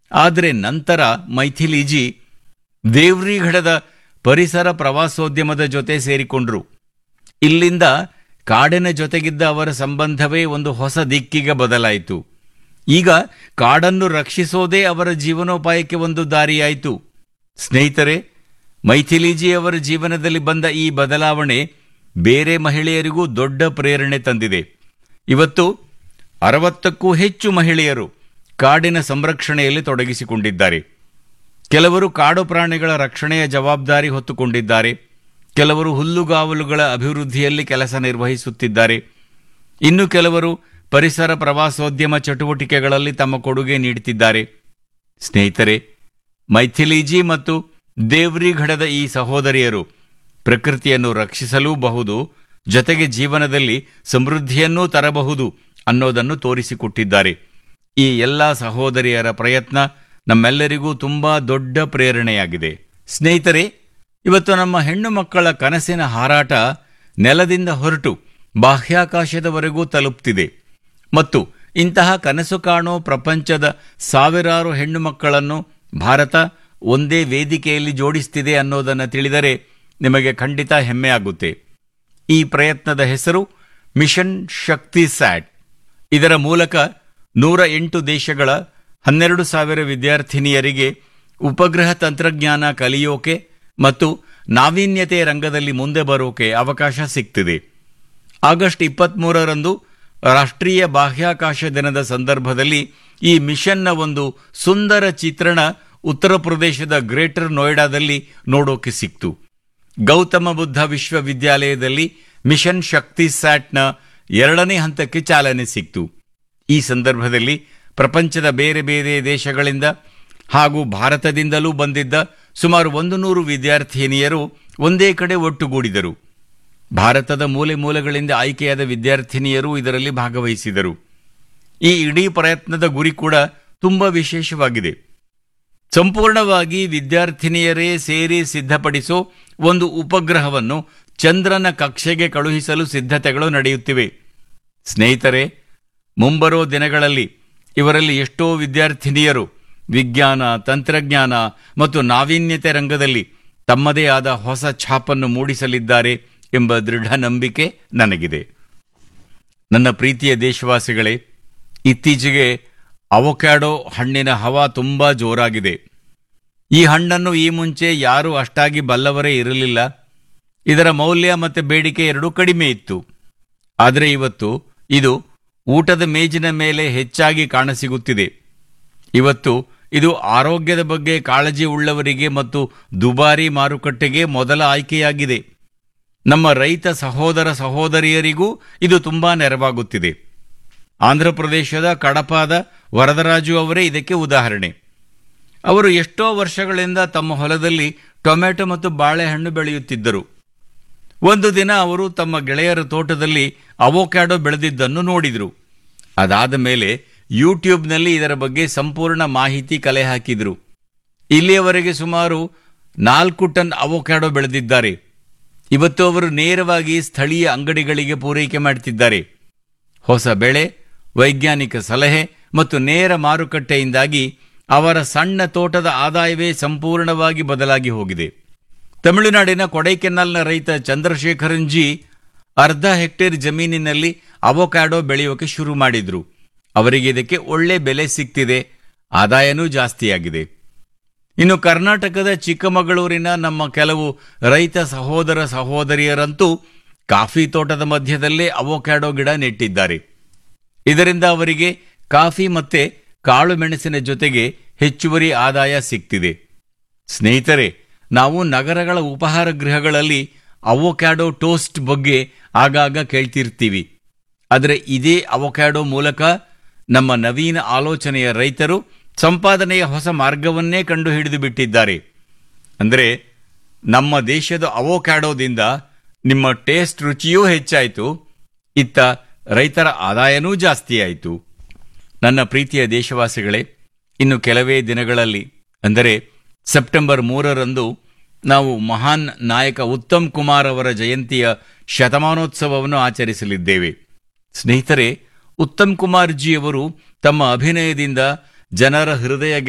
ಆದರೆ ನಂತರ ಮೈಥಿಲಿಜಿ ದೇವ್ರಿಘಡದ ಪರಿಸರ ಪ್ರವಾಸೋದ್ಯಮದ ಜೊತೆ ಸೇರಿಕೊಂಡ್ರು ಇಲ್ಲಿಂದ ಕಾಡಿನ ಜೊತೆಗಿದ್ದ ಅವರ ಸಂಬಂಧವೇ ಒಂದು ಹೊಸ ದಿಕ್ಕಿಗೆ ಬದಲಾಯಿತು ಈಗ ಕಾಡನ್ನು ರಕ್ಷಿಸೋದೇ ಅವರ ಜೀವನೋಪಾಯಕ್ಕೆ ಒಂದು ದಾರಿಯಾಯಿತು ಸ್ನೇಹಿತರೆ ಮೈಥಿಲಿಜಿ ಅವರ ಜೀವನದಲ್ಲಿ ಬಂದ ಈ ಬದಲಾವಣೆ ಬೇರೆ ಮಹಿಳೆಯರಿಗೂ ದೊಡ್ಡ ಪ್ರೇರಣೆ ತಂದಿದೆ ಇವತ್ತು ಅರವತ್ತಕ್ಕೂ ಹೆಚ್ಚು ಮಹಿಳೆಯರು ಕಾಡಿನ ಸಂರಕ್ಷಣೆಯಲ್ಲಿ ತೊಡಗಿಸಿಕೊಂಡಿದ್ದಾರೆ ಕೆಲವರು ಕಾಡು ಪ್ರಾಣಿಗಳ ರಕ್ಷಣೆಯ ಜವಾಬ್ದಾರಿ ಹೊತ್ತುಕೊಂಡಿದ್ದಾರೆ ಕೆಲವರು ಹುಲ್ಲುಗಾವಲುಗಳ ಅಭಿವೃದ್ಧಿಯಲ್ಲಿ ಕೆಲಸ ನಿರ್ವಹಿಸುತ್ತಿದ್ದಾರೆ ಇನ್ನು ಕೆಲವರು ಪರಿಸರ ಪ್ರವಾಸೋದ್ಯಮ ಚಟುವಟಿಕೆಗಳಲ್ಲಿ ತಮ್ಮ ಕೊಡುಗೆ ನೀಡುತ್ತಿದ್ದಾರೆ ಸ್ನೇಹಿತರೆ ಮೈಥಿಲಿಜಿ ಮತ್ತು ದೇವ್ರಿಘಡದ ಈ ಸಹೋದರಿಯರು ಪ್ರಕೃತಿಯನ್ನು ರಕ್ಷಿಸಲೂ ಬಹುದು ಜೊತೆಗೆ ಜೀವನದಲ್ಲಿ ಸಮೃದ್ಧಿಯನ್ನೂ ತರಬಹುದು ಅನ್ನೋದನ್ನು ತೋರಿಸಿಕೊಟ್ಟಿದ್ದಾರೆ ಈ ಎಲ್ಲ ಸಹೋದರಿಯರ ಪ್ರಯತ್ನ ನಮ್ಮೆಲ್ಲರಿಗೂ ತುಂಬಾ ದೊಡ್ಡ ಪ್ರೇರಣೆಯಾಗಿದೆ ಸ್ನೇಹಿತರೆ ಇವತ್ತು ನಮ್ಮ ಹೆಣ್ಣು ಮಕ್ಕಳ ಕನಸಿನ ಹಾರಾಟ ನೆಲದಿಂದ ಹೊರಟು ಬಾಹ್ಯಾಕಾಶದವರೆಗೂ ತಲುಪ್ತಿದೆ ಮತ್ತು ಇಂತಹ ಕನಸು ಕಾಣೋ ಪ್ರಪಂಚದ ಸಾವಿರಾರು ಹೆಣ್ಣು ಮಕ್ಕಳನ್ನು ಭಾರತ ಒಂದೇ ವೇದಿಕೆಯಲ್ಲಿ ಜೋಡಿಸ್ತಿದೆ ಅನ್ನೋದನ್ನು ತಿಳಿದರೆ ನಿಮಗೆ ಖಂಡಿತ ಹೆಮ್ಮೆ ಆಗುತ್ತೆ ಈ ಪ್ರಯತ್ನದ ಹೆಸರು ಮಿಷನ್ ಶಕ್ತಿ ಸ್ಯಾಟ್ ಇದರ ಮೂಲಕ ನೂರ ಎಂಟು ದೇಶಗಳ ಹನ್ನೆರಡು ಸಾವಿರ ವಿದ್ಯಾರ್ಥಿನಿಯರಿಗೆ ಉಪಗ್ರಹ ತಂತ್ರಜ್ಞಾನ ಕಲಿಯೋಕೆ ಮತ್ತು ನಾವೀನ್ಯತೆ ರಂಗದಲ್ಲಿ ಮುಂದೆ ಬರೋಕೆ ಅವಕಾಶ ಸಿಗ್ತಿದೆ ಆಗಸ್ಟ್ ಇಪ್ಪತ್ತ್ಮೂರರಂದು ರಾಷ್ಟ್ರೀಯ ಬಾಹ್ಯಾಕಾಶ ದಿನದ ಸಂದರ್ಭದಲ್ಲಿ ಈ ಮಿಷನ್ನ ಒಂದು ಸುಂದರ ಚಿತ್ರಣ ಉತ್ತರ ಪ್ರದೇಶದ ಗ್ರೇಟರ್ ನೋಯ್ಡಾದಲ್ಲಿ ನೋಡೋಕೆ ಸಿಕ್ತು ಗೌತಮ ಬುದ್ಧ ವಿಶ್ವವಿದ್ಯಾಲಯದಲ್ಲಿ ಮಿಷನ್ ಶಕ್ತಿ ಸ್ಯಾಟ್ನ ಎರಡನೇ ಹಂತಕ್ಕೆ ಚಾಲನೆ ಸಿಕ್ತು ಈ ಸಂದರ್ಭದಲ್ಲಿ ಪ್ರಪಂಚದ ಬೇರೆ ಬೇರೆ ದೇಶಗಳಿಂದ ಹಾಗೂ ಭಾರತದಿಂದಲೂ ಬಂದಿದ್ದ ಸುಮಾರು ಒಂದು ನೂರು ವಿದ್ಯಾರ್ಥಿನಿಯರು ಒಂದೇ ಕಡೆ ಒಟ್ಟುಗೂಡಿದರು ಭಾರತದ ಮೂಲೆ ಮೂಲೆಗಳಿಂದ ಆಯ್ಕೆಯಾದ ವಿದ್ಯಾರ್ಥಿನಿಯರು ಇದರಲ್ಲಿ ಭಾಗವಹಿಸಿದರು ಈ ಇಡೀ ಪ್ರಯತ್ನದ ಗುರಿ ಕೂಡ ತುಂಬ ವಿಶೇಷವಾಗಿದೆ ಸಂಪೂರ್ಣವಾಗಿ ವಿದ್ಯಾರ್ಥಿನಿಯರೇ ಸೇರಿ ಸಿದ್ಧಪಡಿಸೋ ಒಂದು ಉಪಗ್ರಹವನ್ನು ಚಂದ್ರನ ಕಕ್ಷೆಗೆ ಕಳುಹಿಸಲು ಸಿದ್ಧತೆಗಳು ನಡೆಯುತ್ತಿವೆ ಸ್ನೇಹಿತರೆ ಮುಂಬರೋ ದಿನಗಳಲ್ಲಿ ಇವರಲ್ಲಿ ಎಷ್ಟೋ ವಿದ್ಯಾರ್ಥಿನಿಯರು ವಿಜ್ಞಾನ ತಂತ್ರಜ್ಞಾನ ಮತ್ತು ನಾವೀನ್ಯತೆ ರಂಗದಲ್ಲಿ ತಮ್ಮದೇ ಆದ ಹೊಸ ಛಾಪನ್ನು ಮೂಡಿಸಲಿದ್ದಾರೆ ಎಂಬ ದೃಢ ನಂಬಿಕೆ ನನಗಿದೆ ನನ್ನ ಪ್ರೀತಿಯ ದೇಶವಾಸಿಗಳೇ ಇತ್ತೀಚೆಗೆ ಅವಕ್ಯಾಡೋ ಹಣ್ಣಿನ ಹವಾ ತುಂಬಾ ಜೋರಾಗಿದೆ ಈ ಹಣ್ಣನ್ನು ಈ ಮುಂಚೆ ಯಾರೂ ಅಷ್ಟಾಗಿ ಬಲ್ಲವರೇ ಇರಲಿಲ್ಲ ಇದರ ಮೌಲ್ಯ ಮತ್ತು ಬೇಡಿಕೆ ಎರಡೂ ಕಡಿಮೆ ಇತ್ತು ಆದರೆ ಇವತ್ತು ಇದು ಊಟದ ಮೇಜಿನ ಮೇಲೆ ಹೆಚ್ಚಾಗಿ ಕಾಣಸಿಗುತ್ತಿದೆ ಇವತ್ತು ಇದು ಆರೋಗ್ಯದ ಬಗ್ಗೆ ಕಾಳಜಿ ಉಳ್ಳವರಿಗೆ ಮತ್ತು ದುಬಾರಿ ಮಾರುಕಟ್ಟೆಗೆ ಮೊದಲ ಆಯ್ಕೆಯಾಗಿದೆ ನಮ್ಮ ರೈತ ಸಹೋದರ ಸಹೋದರಿಯರಿಗೂ ಇದು ತುಂಬಾ ನೆರವಾಗುತ್ತಿದೆ ಆಂಧ್ರಪ್ರದೇಶದ ಕಡಪಾದ ವರದರಾಜು ಅವರೇ ಇದಕ್ಕೆ ಉದಾಹರಣೆ ಅವರು ಎಷ್ಟೋ ವರ್ಷಗಳಿಂದ ತಮ್ಮ ಹೊಲದಲ್ಲಿ ಟೊಮೆಟೊ ಮತ್ತು ಬಾಳೆಹಣ್ಣು ಬೆಳೆಯುತ್ತಿದ್ದರು ಒಂದು ದಿನ ಅವರು ತಮ್ಮ ಗೆಳೆಯರ ತೋಟದಲ್ಲಿ ಅವೋಕ್ಯಾಡೋ ಬೆಳೆದಿದ್ದನ್ನು ನೋಡಿದರು ಅದಾದ ಮೇಲೆ ಯೂಟ್ಯೂಬ್ನಲ್ಲಿ ಇದರ ಬಗ್ಗೆ ಸಂಪೂರ್ಣ ಮಾಹಿತಿ ಕಲೆ ಹಾಕಿದರು ಇಲ್ಲಿಯವರೆಗೆ ಸುಮಾರು ನಾಲ್ಕು ಟನ್ ಅವೋಕ್ಯಾಡೋ ಬೆಳೆದಿದ್ದಾರೆ ಇವತ್ತು ಅವರು ನೇರವಾಗಿ ಸ್ಥಳೀಯ ಅಂಗಡಿಗಳಿಗೆ ಪೂರೈಕೆ ಮಾಡುತ್ತಿದ್ದಾರೆ ಹೊಸ ಬೆಳೆ ವೈಜ್ಞಾನಿಕ ಸಲಹೆ ಮತ್ತು ನೇರ ಮಾರುಕಟ್ಟೆಯಿಂದಾಗಿ ಅವರ ಸಣ್ಣ ತೋಟದ ಆದಾಯವೇ ಸಂಪೂರ್ಣವಾಗಿ ಬದಲಾಗಿ ಹೋಗಿದೆ ತಮಿಳುನಾಡಿನ ಕೊಡೈಕೆನಾಲ್ನ ರೈತ ಚಂದ್ರಶೇಖರನ್ ಜಿ ಅರ್ಧ ಹೆಕ್ಟೇರ್ ಜಮೀನಿನಲ್ಲಿ ಅವೊಕ್ಯಾಡೋ ಬೆಳೆಯೋಕೆ ಶುರು ಮಾಡಿದ್ರು ಅವರಿಗೆ ಇದಕ್ಕೆ ಒಳ್ಳೆ ಬೆಲೆ ಸಿಗ್ತಿದೆ ಆದಾಯನೂ ಜಾಸ್ತಿಯಾಗಿದೆ ಇನ್ನು ಕರ್ನಾಟಕದ ಚಿಕ್ಕಮಗಳೂರಿನ ನಮ್ಮ ಕೆಲವು ರೈತ ಸಹೋದರ ಸಹೋದರಿಯರಂತೂ ಕಾಫಿ ತೋಟದ ಮಧ್ಯದಲ್ಲೇ ಅವೊಕ್ಯಾಡೋ ಗಿಡ ನೆಟ್ಟಿದ್ದಾರೆ ಇದರಿಂದ ಅವರಿಗೆ ಕಾಫಿ ಮತ್ತೆ ಕಾಳು ಮೆಣಸಿನ ಜೊತೆಗೆ ಹೆಚ್ಚುವರಿ ಆದಾಯ ಸಿಗ್ತಿದೆ ಸ್ನೇಹಿತರೆ ನಾವು ನಗರಗಳ ಉಪಹಾರ ಗೃಹಗಳಲ್ಲಿ ಅವೊಕ್ಯಾಡೋ ಟೋಸ್ಟ್ ಬಗ್ಗೆ ಆಗಾಗ ಕೇಳ್ತಿರ್ತೀವಿ ಆದರೆ ಇದೇ ಅವೊಕ್ಯಾಡೋ ಮೂಲಕ ನಮ್ಮ ನವೀನ ಆಲೋಚನೆಯ ರೈತರು ಸಂಪಾದನೆಯ ಹೊಸ ಮಾರ್ಗವನ್ನೇ ಕಂಡು ಹಿಡಿದು ಬಿಟ್ಟಿದ್ದಾರೆ ಅಂದರೆ ನಮ್ಮ ದೇಶದ ಅವೊಕ್ಯಾಡೋದಿಂದ ನಿಮ್ಮ ಟೇಸ್ಟ್ ರುಚಿಯೂ ಹೆಚ್ಚಾಯಿತು ಇತ್ತ ರೈತರ ಆದಾಯನೂ ಜಾಸ್ತಿಯಾಯಿತು ನನ್ನ ಪ್ರೀತಿಯ ದೇಶವಾಸಿಗಳೇ ಇನ್ನು ಕೆಲವೇ ದಿನಗಳಲ್ಲಿ ಅಂದರೆ ಸೆಪ್ಟೆಂಬರ್ ಮೂರರಂದು ನಾವು ಮಹಾನ್ ನಾಯಕ ಉತ್ತಮ್ ಕುಮಾರ್ ಅವರ ಜಯಂತಿಯ ಶತಮಾನೋತ್ಸವವನ್ನು ಆಚರಿಸಲಿದ್ದೇವೆ ಸ್ನೇಹಿತರೆ ಉತ್ತಮ್ ಕುಮಾರ್ ಜಿ ಅವರು ತಮ್ಮ ಅಭಿನಯದಿಂದ ಜನರ ಹೃದಯ